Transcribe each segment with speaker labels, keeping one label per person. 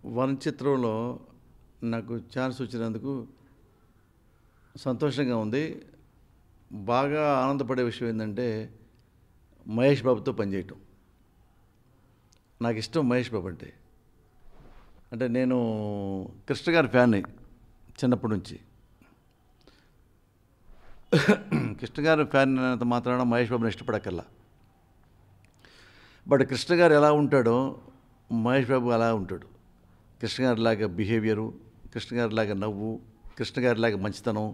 Speaker 1: One చిత్రంలో నాకు chance వచ్చినందుకు సంతోషంగా ఉంది బాగా ఆనందపడే విషయం ఏంటంటే మహేష్ బాబుతో పనిచేయటం నాకు ఇష్టం మహేష్ బాబు అంటే అంటే నేను కృష్ణ గారి ఫ్యాన్ని చిన్నప్పటి నుంచి కృష్ణ గారి ఫ్యాన్ అయినంత మాత్రాన మహేష్ బాబుని ఇష్టపడక్కర్లా బట్ కృష్ణ గారు ఎలా ఉంటాడో మహేష్ బాబు అలా ఉంటాడు కృష్ణ గారిలాగా బిహేవియరు కృష్ణ గారిలాగా నవ్వు కృష్ణ గారిలాగా మంచితనం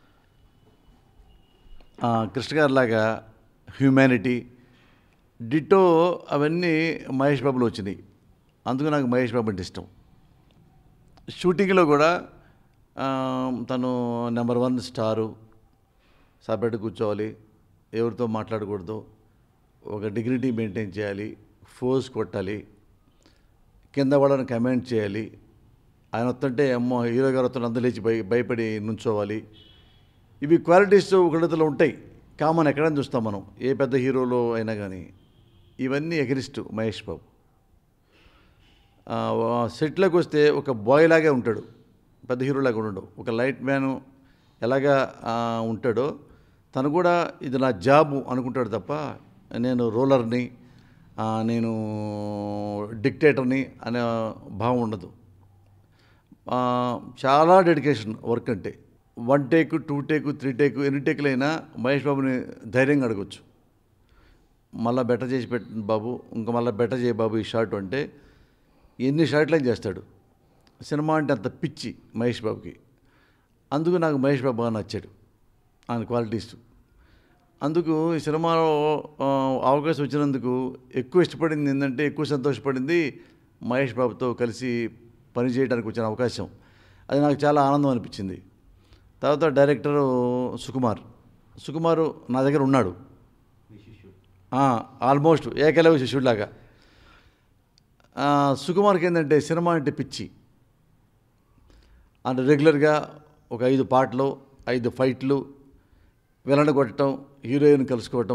Speaker 1: ఆ, కృష్ణ గారిలాగా హ్యూమానిటీ డిటో అవన్నీ మహేష్ బాబులో వచ్చినాయి అందుకు నాకు మహేష్ బాబు అంటే ఇష్టం షూటింగ్లో కూడా ఆ, తను నెంబర్ వన్ స్టారు సపరేట్ కూర్చోవాలి ఎవరితో మాట్లాడకూడదు ఒక డిగ్నిటీ మెయింటైన్ చేయాలి ఫోర్స్ కొట్టాలి కింద వాళ్ళని కమెంట్ చేయాలి ఆయన వస్తుంటే అమ్మో హీరో గారు వస్తున్న అందరూ లేచి భయ భయపడి నుంచోవాలి ఇవి క్వాలిటీస్ ఒకళ్ళలో ఉంటాయి కామన్ ఎక్కడైనా చూస్తాం మనం ఏ పెద్ద హీరోలో అయినా కానీ ఇవన్నీ ఎగరిస్ట్ మహేష్ బాబు ఆ, సెట్లోకి వస్తే ఒక బాయ్ లాగే ఉంటాడు పెద్ద హీరోలాగా ఉండడు ఒక లైట్ మ్యాన్ ఎలాగా ఆ, ఉంటాడో తను కూడా ఇది నా జాబ్ అనుకుంటాడు తప్ప నేను రోలర్ని ఆ, నేను డిక్టేటర్ని అనే భావం ఉండదు ఆ, చాలా డెడికేషన్ వర్క్ అంటే one take two take three take ఎన్ని టేకులైనా మహేష్ బాబుని ధైర్యంగా అడగొచ్చు మళ్ళీ బెటర్ చేసి పెట్ట బాబు ఇంకా మళ్ళీ బెటర్ చేయ బాబు ఈ షార్ట్ అంటే ఎన్ని షార్ట్లైనా చేస్తాడు సినిమా అంటే అంత పిచ్చి మహేష్ బాబుకి అందుకు నాకు మహేష్ బాబు బాగా నచ్చాడు ఆయన క్వాలిటీస్ అందుకు ఈ సినిమాలో ఆ, అవకాశం వచ్చినందుకు ఎక్కువ ఇష్టపడింది ఏంటంటే ఎక్కువ సంతోషపడింది మహేష్ బాబుతో కలిసి పని చేయడానికి వచ్చిన అవకాశం అది నాకు చాలా ఆనందం అనిపించింది తర్వాత డైరెక్టరు సుకుమార్ సుకుమారు నా దగ్గర ఉన్నాడు ఆ, ఆల్మోస్ట్ ఏకలవ్య శిష్యుడిలాగా ఆ, సుకుమార్కి ఏంటంటే సినిమా అంటే పిచ్చి అంటే రెగ్యులర్గా ఒక ఐదు పాటలు ఐదు ఫైట్లు విలన కొట్టడం హీరోయిన్ కలుసుకోవటం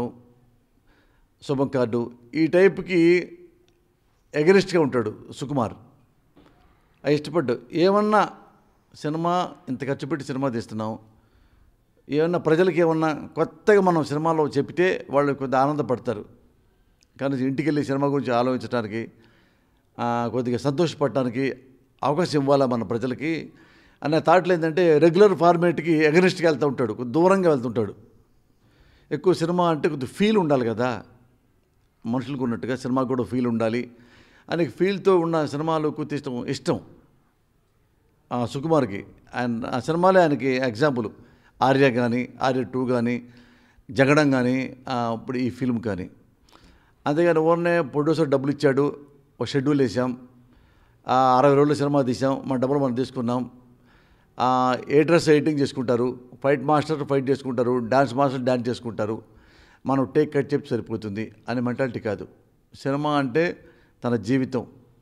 Speaker 1: శుభం కార్డు ఈ టైప్కి ఎగరిస్ట్గా ఉంటాడు సుకుమార్ అది ఇష్టపడ్డు ఏమన్నా సినిమా ఇంత ఖర్చు పెట్టి సినిమా తీస్తున్నాం ఏమన్నా ప్రజలకి ఏమన్నా కొత్తగా మనం సినిమాలో చెప్తే వాళ్ళు కొద్దిగా ఆనందపడతారు కానీ ఇంటికి వెళ్ళి సినిమా గురించి ఆలోచించడానికి ఆ, కొద్దిగా సంతోషపడటానికి అవకాశం ఇవ్వాలా మన ప్రజలకి అనే థాట్లు ఏంటంటే రెగ్యులర్ ఫార్మేట్కి ఎగనిస్ట్గా వెళ్తూ ఉంటాడు కొద్ది దూరంగా వెళ్తుంటాడు ఎక్కువ సినిమా అంటే కొద్దిగా ఫీల్ ఉండాలి కదా మనుషులకు ఉన్నట్టుగా సినిమాకు కూడా ఫీల్ ఉండాలి ఆయనకి ఫీల్తో ఉన్న సినిమాలు కొద్ది ఇష్టం ఇష్టం ఆ సుకుమార్కి ఆయన ఆ సినిమాలే ఆయనకి ఎగ్జాంపుల్ ఆర్య కానీ ఆర్య టూ కానీ జగడం కానీ ఆ, ఇప్పుడు ఈ ఫిల్మ్ కానీ అంతేగాని ఓన్నే ప్రొడ్యూసర్ డబ్బులు ఇచ్చాడు ఒక షెడ్యూల్ వేసాం ఆ, అరవై రోజుల సినిమా తీసాం మన డబ్బులు మనం తీసుకున్నాం ఆ, ఏ డ్రెస్ ఎడిటింగ్ చేసుకుంటారు ఫైట్ మాస్టర్ ఫైట్ చేసుకుంటారు డాన్స్ మాస్టర్ డాన్స్ చేసుకుంటారు మనం టేక్ కట్ చెప్పి సరిపోతుంది అనే మెంటాలిటీ కాదు సినిమా అంటే తన జీవితం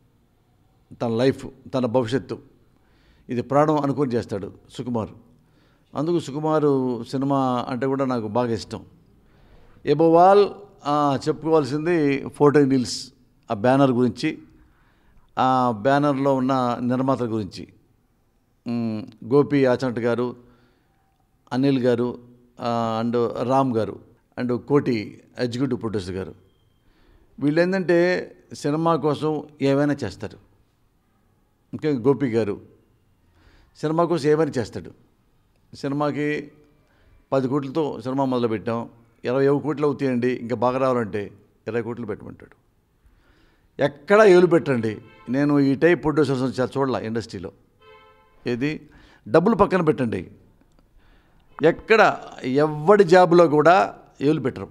Speaker 1: తన లైఫ్ తన భవిష్యత్తు ఇది ప్రాణం అనుకొని చేస్తాడు సుకుమార్ అందుకు సుకుమారు సినిమా అంటే కూడా నాకు బాగా ఇష్టం ఎబోవాల్ చెప్పుకోవాల్సింది ఫోర్టీన్ నీల్స్ ఆ బ్యానర్ గురించి ఆ బ్యానర్లో ఉన్న నిర్మాత గురించి మ్, గోపి ఆచంట్ గారు అనిల్ గారు ఆ, అండ్ రామ్ గారు అండ్ కోటి ఎగ్జిక్యూటివ్ ప్రొడ్యూసర్ గారు వీళ్ళు ఏంటంటే సినిమా కోసం ఏమైనా చేస్తారు ఇంకా గోపి గారు సినిమా కోసం ఏమైనా చేస్తాడు సినిమాకి పది కోట్లతో సినిమా మొదలుపెట్టాం ఇరవై ఏడు కోట్లు అవుతాయండి ఇంకా బాగా రావాలంటే ఇరవై కోట్లు పెట్టమంటాడు ఎక్కడ ఏలు పెట్టండి నేను ఈ టైప్ ప్రొడ్యూసర్స్ చాలా చూడాల ఇండస్ట్రీలో ఏది డబ్బులు పక్కన పెట్టండి ఎక్కడ ఎవడి జాబులో కూడా ఏలు పెట్టరు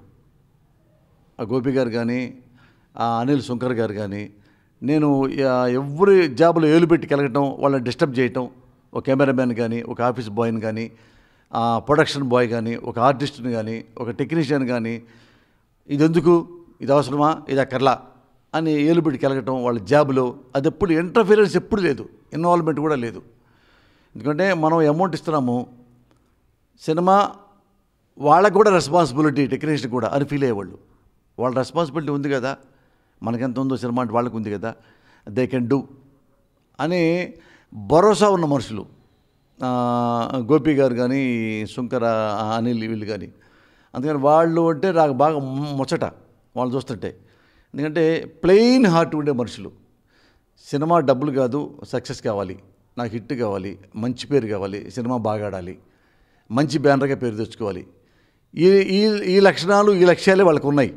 Speaker 1: ఆ గోపి గారు కానీ ఆ అనిల్ శంకర్ గారు కానీ నేను ఆ, ఎవరి జాబులో ఏలు పెట్టి కలగటం వాళ్ళని డిస్టర్బ్ చేయటం ఒక కెమెరామ్యాన్ కానీ ఒక ఆఫీస్ బాయ్ని కానీ ఆ, ప్రొడక్షన్ బాయ్ కానీ ఒక ఆర్టిస్ట్ని కానీ ఒక టెక్నీషియన్ కానీ ఇది ఎందుకు ఇది అవసరమా ఇది అక్కర్లా అని ఏలు పెట్టి కలగటం వాళ్ళ జాబులో అది ఎప్పుడు ఇంటర్ఫీరెన్స్ ఎప్పుడు లేదు ఇన్వాల్వ్మెంట్ కూడా లేదు ఎందుకంటే మనం అమౌంట్ ఇస్తున్నాము సినిమా వాళ్ళకు కూడా రెస్పాన్సిబిలిటీ టెక్నీషియన్ కూడా అని ఫీల్ అయ్యేవాళ్ళు వాళ్ళ రెస్పాన్సిబిలిటీ ఉంది కదా మనకెంత ఉందో సినిమా అంటే వాళ్ళకు ఉంది కదా దే కెన్ డూ అని భరోసా ఉన్న మనుషులు ఆ, గోపి గారు కానీ శంకర అనిల్ వీళ్ళు కానీ అందుకని వాళ్ళు అంటే నాకు బాగా ముచ్చట వాళ్ళు చూస్తుంటే ఎందుకంటే ప్లెయిన్ హార్ట్ ఉండే మనుషులు సినిమా డబ్బులు కాదు సక్సెస్ కావాలి నాకు హిట్ కావాలి మంచి పేరు కావాలి సినిమా బాగా ఆడాలి మంచి బ్యానర్గా పేరు తెచ్చుకోవాలి ఈ ఈ ఈ లక్షణాలు ఈ లక్ష్యాలే వాళ్ళకు ఉన్నాయి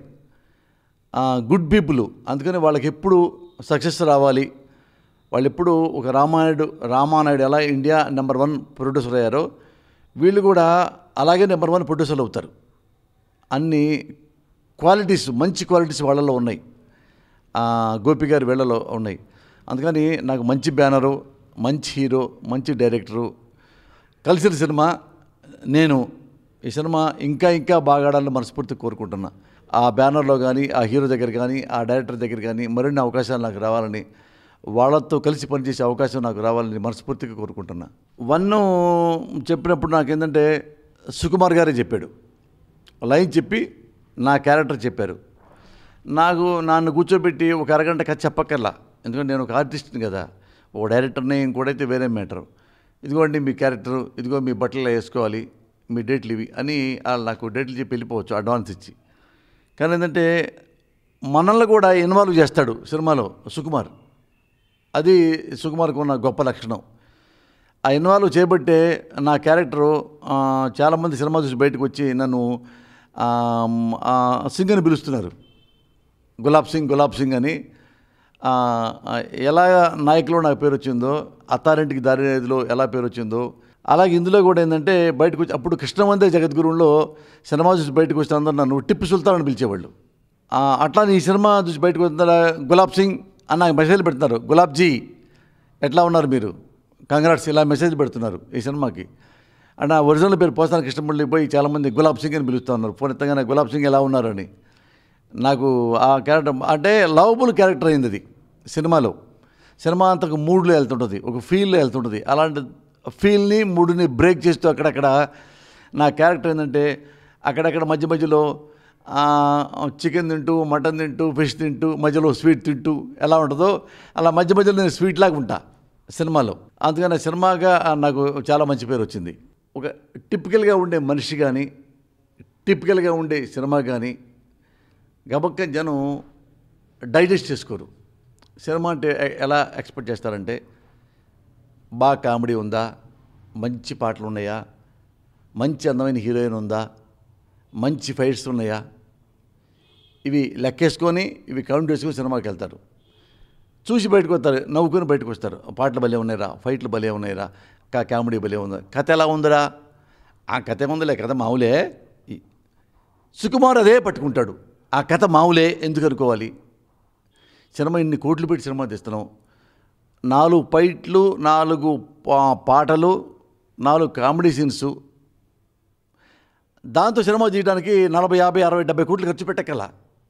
Speaker 1: గుడ్ పీపుల్ అందుకని వాళ్ళకి ఎప్పుడు సక్సెస్ రావాలి వాళ్ళు ఎప్పుడు ఒక రామానాయుడు రామానాయుడు ఎలా ఇండియా నెంబర్ వన్ ప్రొడ్యూసర్ అయ్యారో వీళ్ళు కూడా అలాగే నెంబర్ వన్ ప్రొడ్యూసర్లు అవుతారు అన్ని క్వాలిటీస్ మంచి క్వాలిటీస్ వాళ్ళలో ఉన్నాయి ఆ, గోపి గారి వీళ్ళలో ఉన్నాయి అందుకని నాకు మంచి బ్యానరు మంచి హీరో మంచి డైరెక్టరు కలిసిన సినిమా నేను ఈ సినిమా ఇంకా ఇంకా బాగా ఆడాలని మనస్ఫూర్తిగా కోరుకుంటున్నా ఆ బ్యానర్లో కానీ ఆ హీరో దగ్గర కానీ ఆ డైరెక్టర్ దగ్గర కానీ మరిన్ని అవకాశాలు నాకు రావాలని వాళ్ళతో కలిసి పనిచేసే అవకాశం నాకు రావాలని మనస్ఫూర్తిగా కోరుకుంటున్నా వన్ చెప్పినప్పుడు నాకేంటంటే సుకుమార్ గారే చెప్పాడు లైన్ చెప్పి నా క్యారెక్టర్ చెప్పారు నాకు నన్ను కూర్చోబెట్టి ఒక అరగంట కథ చెప్పక్కర్లా ఎందుకంటే నేను ఒక ఆర్టిస్ట్ని కదా ఓ డైరెక్టర్ని ఇంకోటైతే వేరే మ్యాటర్ ఇదిగోండి మీ క్యారెక్టర్ ఇదిగో మీ బట్టలు వేసుకోవాలి మీ డేట్లు ఇవి అని వాళ్ళు నాకు డేట్లు చెప్పి వెళ్ళిపోవచ్చు అడ్వాన్స్ ఇచ్చి కానీ ఏంటంటే మనల్ని కూడా ఇన్వాల్వ్ చేస్తాడు సినిమాలో సుకుమార్ అది సుకుమార్కు ఉన్న గొప్ప లక్షణం ఆ ఇన్వాల్వ్ చేయబట్టే నా క్యారెక్టరు ఆ, చాలామంది సినిమా చూసి బయటకు వచ్చి నన్ను ఆ, ఆ, సింగ్ అని పిలుస్తున్నారు గులాబ్ సింగ్ గులాబ్ సింగ్ అని ఆ, ఆ, ఎలా నాయకులో నాకు పేరు వచ్చిందో అత్తారింటికి దారి ఐదులో ఎలా పేరు వచ్చిందో అలాగే ఇందులో కూడా ఏంటంటే బయటకు వచ్చి అప్పుడు కృష్ణవందే జగద్గురువులో సినిమా చూసి బయటకు వచ్చిన అందరూ నన్ను టిప్పు సుల్తాన్ అని పిలిచేవాళ్ళు ఆ, అట్లానే ఈ సినిమా చూసి బయటకు వచ్చిన గులాబ్ సింగ్ అని నాకు మెసేజ్ పెడుతున్నారు గులాబ్ జీ ఎట్లా ఉన్నారు మీరు కంగ్రాట్స్ ఇలా మెసేజ్ పెడుతున్నారు ఈ సినిమాకి అండ్ ఆ ఒరిజినల్ పేరు పోస్తాన కృష్ణమురళి పోయి చాలామంది గులాబ్ సింగ్ అని పిలుస్తూ ఉన్నారు ఫోన్ ఎత్తగానే గులాబ్ సింగ్ ఎలా ఉన్నారని నాకు ఆ క్యారెక్టర్ అంటే లవబుల్ క్యారెక్టర్ అయింది అది సినిమాలో సినిమా అంతకు మూడ్లో వెళ్తుంటుంది ఒక ఫీల్లో వెళ్తుంటుంది అలాంటి ఫీల్ని మూడుని బ్రేక్ చేస్తూ అక్కడక్కడ నా క్యారెక్టర్ ఏంటంటే అక్కడక్కడ మధ్య మధ్యలో చికెన్ తింటూ మటన్ తింటూ ఫిష్ తింటూ మధ్యలో స్వీట్ తింటూ ఎలా ఉంటుందో అలా మధ్య మధ్యలో నేను స్వీట్ లాగా ఉంటా సినిమాలో అందుకని ఆ సినిమాగా నాకు చాలా మంచి పేరు వచ్చింది ఒక టిపికల్గా ఉండే మనిషి కానీ టిపికల్గా ఉండే సినిమా కానీ గబక్క జనం డైజెస్ట్ చేసుకోరు సినిమా అంటే ఎ- ఎలా ఎక్స్పెక్ట్ చేస్తారంటే బాగా కామెడీ ఉందా మంచి పాటలు ఉన్నాయా మంచి అందమైన హీరోయిన్ ఉందా మంచి ఫైట్స్ ఉన్నాయా ఇవి లెక్కేసుకొని ఇవి కౌంట్ చేసుకొని సినిమాకి వెళ్తారు చూసి బయటకు వస్తారు నవ్వుకొని బయటకు వస్తారు పాటలు భలే ఉన్నాయిరా ఫైట్లు భలే ఉన్నాయిరా కా కామెడీ భలే ఉందా కథ ఎలా ఉందిరా ఆ కథ ఏముందిలే కథ మామూలే ఈ- సుకుమార్ అదే పట్టుకుంటాడు ఆ కథ మామూలే ఎందుకు అనుకోవాలి సినిమా ఇన్ని కోట్లు పెట్టి సినిమా తీస్తున్నాం నాలుగు ఫైట్లు నాలుగు పా- పాటలు నాలుగు కామెడీ సీన్స్ దాంతో సినిమా తీయడానికి నలభై యాభై అరవై డెబ్బై కోట్లు ఖర్చు పెట్టకల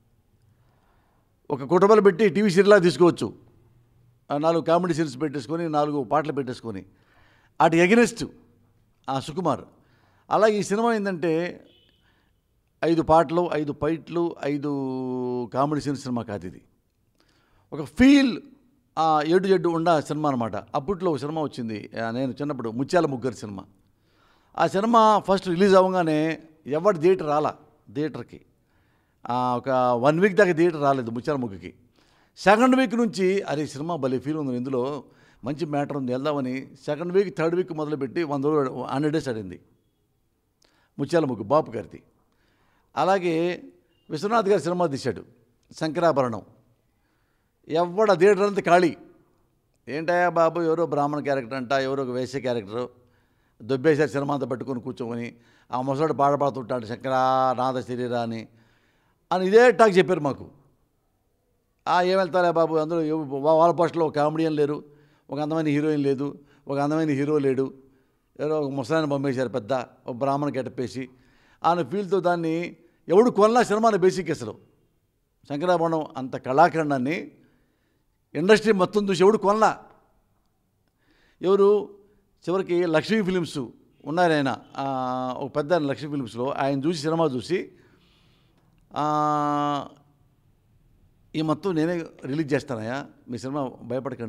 Speaker 1: ఒక కుటుంబాలు పెట్టి టీవీ సీరియల్లా తీసుకోవచ్చు ఆ నాలుగు కామెడీ సీన్స్ పెట్టేసుకొని నాలుగు పాటలు పెట్టేసుకొని అటు ఎగనెస్ట్ ఆ సుకుమార్ అలాగే ఈ సినిమా ఏంటంటే ఐదు పాటలు ఐదు ఫైట్లు ఐదు కామెడీ సీన్స్ సినిమా కాదు ఇది ఒక ఫీల్ ఆ ఎడు జడ్డు ఉన్న సినిమా అనమాట అప్పట్లో ఒక సినిమా వచ్చింది ఆ, నేను చిన్నప్పుడు ముత్యాల ముగ్గురు సినిమా ఆ సినిమా ఫస్ట్ రిలీజ్ అవ్వగానే ఎవరి థియేటర్ రాలా థియేటర్కి ఆ, ఒక వన్ వీక్ దాకా థియేటర్ రాలేదు ముత్యాల ముగ్గుకి సెకండ్ వీక్ నుంచి అరే సినిమా భలే ఫీల్ ఉంది ఇందులో మంచి మ్యాటర్ ఉంది వెళ్దామని సెకండ్ వీక్ థర్డ్ వీక్ మొదలుపెట్టి వంద రోజులు హండ్రెడ్ డేస్ ఆడింది ముత్యాల ముగ్గు బాపు గారిది అలాగే విశ్వనాథ్ గారి సినిమా తీశాడు శంకరాభరణం ఎవడ థియేటర్ అంతా ఖాళీ ఏంటయ్యా బాబు ఎవరో బ్రాహ్మణ క్యారెక్టర్ అంట ఎవరో ఒక వేసే క్యారెక్టరు దొబ్బేశారు సినిమా అంతా పట్టుకొని కూర్చోమని ఆ ముసలాడు పాడపాడుతుంటాడు శంకరా నాద శరీరా అని అని ఇదే టాక్ చెప్పారు మాకు ఆ ఏం వెళ్తారా బాబు అందులో ఎవ- వాళ్ళ పోస్టులో ఒక కామెడియన్ లేరు ఒక అందమైన హీరోయిన్ లేదు ఒక అందమైన హీరో లేడు ఎవరో ఒక ముసలాన్ని పంపేశారు పెద్ద ఒక బ్రాహ్మణ గెటపేసి ఆయన ఫీల్తో దాన్ని ఎవడు కొనలా సినిమాని బేసిక్ అసలు శంకరాభరణం అంత కళాఖండాన్ని ఇండస్ట్రీ మొత్తం చూసి ఎవడు కొనలా ఎవరు చివరికి లక్ష్మీ ఫిలిమ్స్ ఉన్నారు ఆయన ఆ, ఒక పెద్ద ఆయన లక్ష్మీ ఫిలిమ్స్లో ఆయన చూసి సినిమా చూసి ఆ, ఈ మొత్తం నేనే రిలీజ్ చేస్తానయ్యా మీ సినిమా భయపడకండి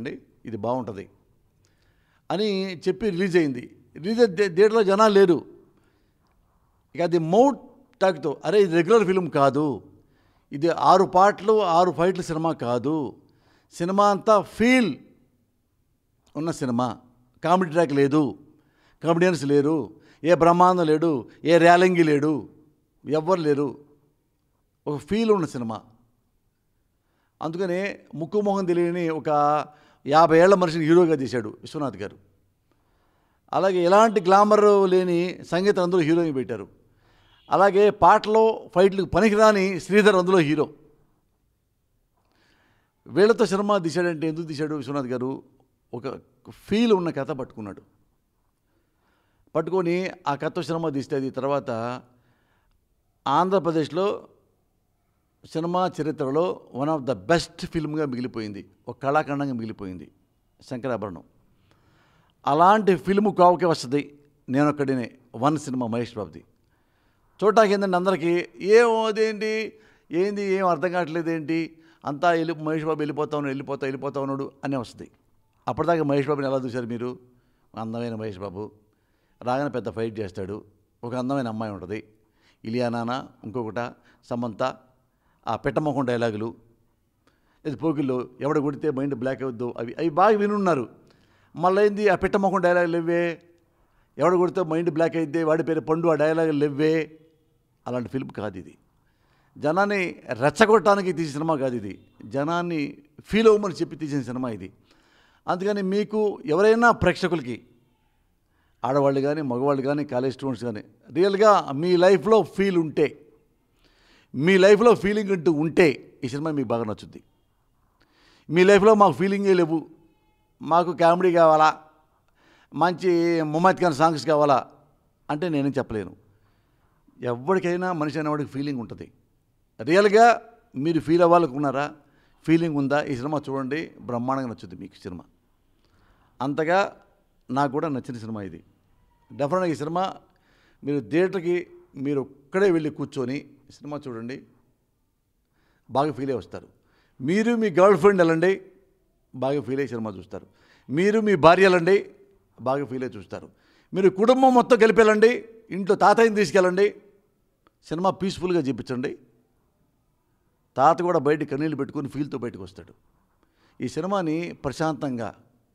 Speaker 1: ఇది బాగుంటుంది అని చెప్పి రిలీజ్ అయింది రిలీజ్ అయితే థియేటర్లో జనాలు లేరు ఇక అది మౌట్ టాక్తో అరే ఇది రెగ్యులర్ ఫిలిం కాదు ఇది ఆరు పాటలు ఆరు ఫైట్ల సినిమా కాదు సినిమా అంతా ఫీల్ ఉన్న సినిమా కామెడీ ట్రాక్ లేదు కామెడియన్స్ లేరు ఏ బ్రహ్మాండం లేడు ఏ ర్యాలింగి లేడు ఎవ్వరు లేరు ఒక ఫీల్ ఉన్న సినిమా అందుకనే ముక్కు మొహం తెలియని ఒక యాభై ఏళ్ల మనిషిని హీరోగా తీశాడు విశ్వనాథ్ గారు అలాగే ఎలాంటి గ్లామర్ లేని సంగీతం అందులో హీరోయిన్ పెట్టారు అలాగే పాటలో ఫైట్లకు పనికిరాని శ్రీధర్ అందులో హీరో వీళ్ళతో సినిమా తీశాడంటే ఎందుకు తీశాడు విశ్వనాథ్ గారు ఒక ఫీల్ ఉన్న కథ పట్టుకున్నాడు పట్టుకొని ఆ కథ సినిమా తీస్తే అది తర్వాత ఆంధ్రప్రదేశ్లో సినిమా చరిత్రలో వన్ ఆఫ్ ద బెస్ట్ ఫిల్మ్గా మిగిలిపోయింది ఒక కళాఖండంగా మిగిలిపోయింది శంకరాభరణం అలాంటి ఫిల్మ్ కావుకే వస్తుంది నేను ఒక్కడినే వన్ సినిమా మహేష్ బాబుది చూడటానికి ఏంటంటే అందరికీ ఏం అదేంటి ఏంది ఏం అర్థం కావట్లేదు ఏంటి అంతా వెళ్ళి మహేష్ బాబు వెళ్ళిపోతా ఉన్నాడు వెళ్ళిపోతా వెళ్ళిపోతా ఉన్నాడు అని వస్తుంది అప్పటిదాకా మహేష్ బాబుని ఎలా చూశారు మీరు అందమైన మహేష్ బాబు రాగానే పెద్ద ఫైట్ చేస్తాడు ఒక అందమైన అమ్మాయి ఉంటుంది ఇలియానానా ఇంకొకట సమంత ఆ పెట్టమొహం డైలాగులు ఇది పోకిల్లో ఎవడ కొడితే మైండ్ బ్లాక్ అవుద్దు అవి అవి బాగా వినున్నారు మళ్ళీ ఏంది ఆ పెట్టమొహం డైలాగులు ఇవ్వే ఎవడ కొడితే మైండ్ బ్లాక్ అయితే వాడి పేరు పండు ఆ డైలాగులు ఇవ్వే అలాంటి ఫిల్మ్ కాదు ఇది జనాన్ని రెచ్చగొట్టడానికి తీసిన సినిమా కాదు ఇది జనాన్ని ఫీల్ అవ్వమని చెప్పి తీసిన సినిమా ఇది అందుకని మీకు ఎవరైనా ప్రేక్షకులకి ఆడవాళ్ళు కానీ మగవాళ్ళు కానీ కాలేజ్ స్టూడెంట్స్ కానీ రియల్గా మీ లైఫ్లో ఫీల్ ఉంటే మీ లైఫ్లో ఫీలింగ్ అంటూ ఉంటే ఈ సినిమా మీకు బాగా నచ్చుద్ది మీ లైఫ్లో మాకు ఫీలింగే లేవు మాకు కామెడీ కావాలా మంచి ముమ్మద్ ఖాన్ సాంగ్స్ కావాలా అంటే నేనేం చెప్పలేను ఎవరికైనా మనిషి అనేవాడికి ఫీలింగ్ ఉంటుంది రియల్గా మీరు ఫీల్ అవ్వాలనుకున్నారా ఫీలింగ్ ఉందా ఈ సినిమా చూడండి బ్రహ్మాండంగా నచ్చుద్ది మీకు ఈ సినిమా అంతగా నాకు కూడా నచ్చిన సినిమా ఇది డెఫినెట్గా ఈ సినిమా మీరు థియేటర్కి మీరు ఒక్కడే వెళ్ళి కూర్చొని ఈ సినిమా చూడండి బాగా ఫీల్ అయ్యి వస్తారు మీరు మీ గర్ల్ ఫ్రెండ్ వెళ్ళండి బాగా ఫీల్ అయ్యి సినిమా చూస్తారు మీరు మీ భార్య వెళ్ళండి బాగా ఫీల్ అయ్యి చూస్తారు మీరు కుటుంబం మొత్తం కలిపి వెళ్ళండి ఇంట్లో తాతయ్యని తీసుకెళ్ళండి సినిమా పీస్ఫుల్గా చూపించండి తాత కూడా బయట కన్నీళ్ళు పెట్టుకొని ఫీల్తో బయటకు వస్తాడు ఈ సినిమాని ప్రశాంతంగా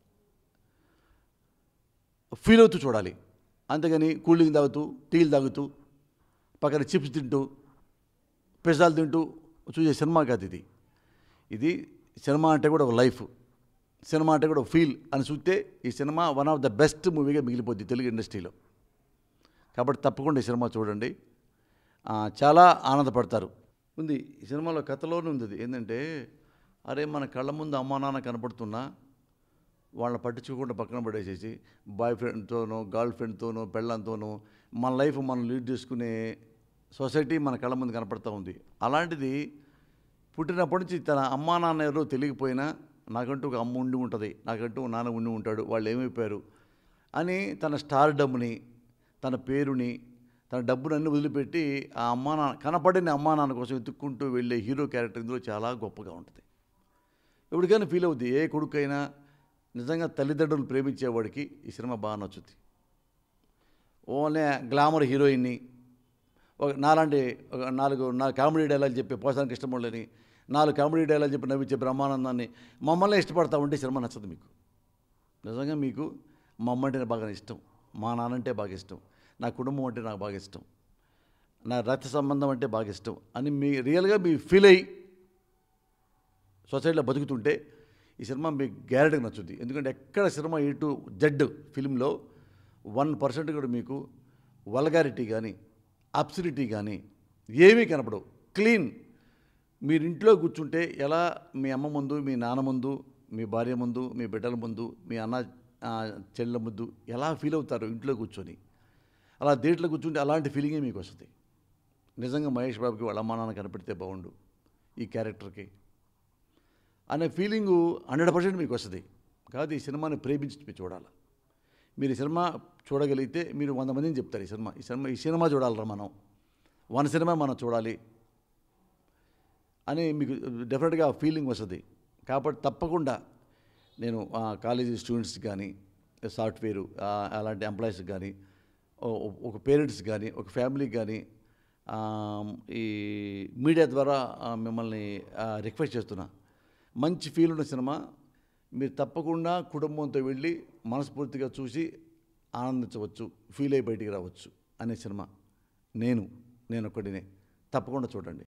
Speaker 1: ఫీల్ అవుతూ చూడాలి అంతేగాని కూలింగ్ తాగుతూ టీలు తాగుతూ పక్కన చిప్స్ తింటూ పిజ్జాలు తింటూ చూసే సినిమా కాదు ఇది ఇది సినిమా అంటే కూడా ఒక లైఫ్ సినిమా అంటే కూడా ఒక ఫీల్ అని చూస్తే ఈ cinema one of the best మూవీగా మిగిలిపోద్ది తెలుగు ఇండస్ట్రీలో కాబట్టి తప్పకుండా ఈ సినిమా చూడండి ఆ, చాలా ఆనందపడతారు ఉంది ఈ సినిమాలో కథలోనే ఉంది ఇది. ఏంటంటే అరే మన కళ్ళ ముందు అమ్మా నాన్న కనపడుతున్నా వాళ్ళని పట్టించుకోకుండా పక్కన పడేసేసి బాయ్ ఫ్రెండ్తోనో గర్ల్ ఫ్రెండ్తోనో పెళ్ళంతోనో మన లైఫ్ మనం లీడ్ చేసుకునే సొసైటీ మన కళ్ళ ముందు కనపడుతూ ఉంది అలాంటిది పుట్టినప్పటి నుంచి తన అమ్మా నాన్న ఎవరో తెలియకపోయినా నాకంటూ ఒక అమ్మ ఉండి ఉంటుంది నాకంటూ ఒక నాన్న ఉండి ఉంటాడు వాళ్ళు ఏమైపోయారు అని తన స్టార్ డమ్ని తన పేరుని తన డబ్బును అన్ని వదిలిపెట్టి ఆ అమ్మా నాన్న కనపడిన అమ్మా నాన్న కోసం వెతుక్కుంటూ వెళ్ళే హీరో క్యారెక్టర్ ఇందులో చాలా గొప్పగా ఉంటుంది ఎవరికైనా ఫీల్ అవుద్ది ఏ కొడుకైనా నిజంగా తల్లిదండ్రులు ప్రేమించేవాడికి ఈ సినిమా బాగా నచ్చుద్ది ఓన్లీ గ్లామర్ హీరోయిన్ని ఒక నాలాంటి ఒక నాలుగు నా కామెడీ డైలాగ్ చెప్పి పోసానికి కృష్ణమూళ్ళని నాలుగు కామెడీ డైలాగ్ చెప్పి నవ్వించే బ్రహ్మానందాన్ని మమ్మల్ని ఇష్టపడతా ఉంటే సినిమా నచ్చదు మీకు నిజంగా మీకు మా అమ్మ అంటే బాగా ఇష్టం మా నాన్న అంటే బాగా ఇష్టం నా కుటుంబం అంటే నాకు బాగా ఇష్టం నా రక్త సంబంధం అంటే బాగా ఇష్టం అని మీ రియల్గా మీ ఫీల్ అయ్యి సొసైటీలో బతుకుతుంటే ఈ సినిమా మీకు గ్యారెంటీగా నచ్చుద్ది ఎందుకంటే ఎక్కడ సినిమా ఏ టు జడ్ ఫిల్మ్లో వన్ పర్సెంట్ కూడా మీకు వల్గారిటీ కానీ అబ్సిడిటీ కానీ ఏమీ కనపడవు క్లీన్ మీరు ఇంట్లో కూర్చుంటే ఎలా మీ అమ్మ ముందు మీ నాన్న ముందు మీ భార్య ముందు మీ బిడ్డల ముందు మీ అన్న ఆ, చెల్లెల ముందు ఎలా ఫీల్ అవుతారు ఇంట్లో కూర్చొని అలా దేంట్లో కూర్చుంటే అలాంటి ఫీలింగే మీకు వస్తుంది నిజంగా మహేష్ బాబుకి వాళ్ళ అమ్మ నాన్న కనపెడితే బాగుండు ఈ క్యారెక్టర్కి అనే ఫీలింగు హండ్రెడ్ పర్సెంట్ మీకు వస్తుంది కాదు ఈ సినిమాని ప్రేమించి మీరు చూడాలి మీరు ఈ సినిమా చూడగలిగితే మీరు వంద మందిని చెప్తారు ఈ సినిమా ఈ సినిమా ఈ సినిమా చూడాలరా మనం వన్ సినిమా మనం చూడాలి అని మీకు డెఫినెట్గా ఫీలింగ్ వస్తుంది కాబట్టి తప్పకుండా నేను ఆ, కాలేజీ స్టూడెంట్స్ కానీ సాఫ్ట్వేరు ఆ, అలాంటి ఎంప్లాయీస్ కానీ ఓ- ఒక పేరెంట్స్ కానీ ఒక ఫ్యామిలీకి కానీ ఆ, ఈ మీడియా ద్వారా ఆ, మిమ్మల్ని ఆ, రిక్వెస్ట్ చేస్తున్నా మంచి ఫీల్ ఉన్న సినిమా మీరు తప్పకుండా కుటుంబంతో వెళ్ళి మనస్ఫూర్తిగా చూసి ఆనందించవచ్చు ఫీల్ అయ్యి బయటికి రావచ్చు అనే సినిమా నేను నేను ఒకటినే తప్పకుండా చూడండి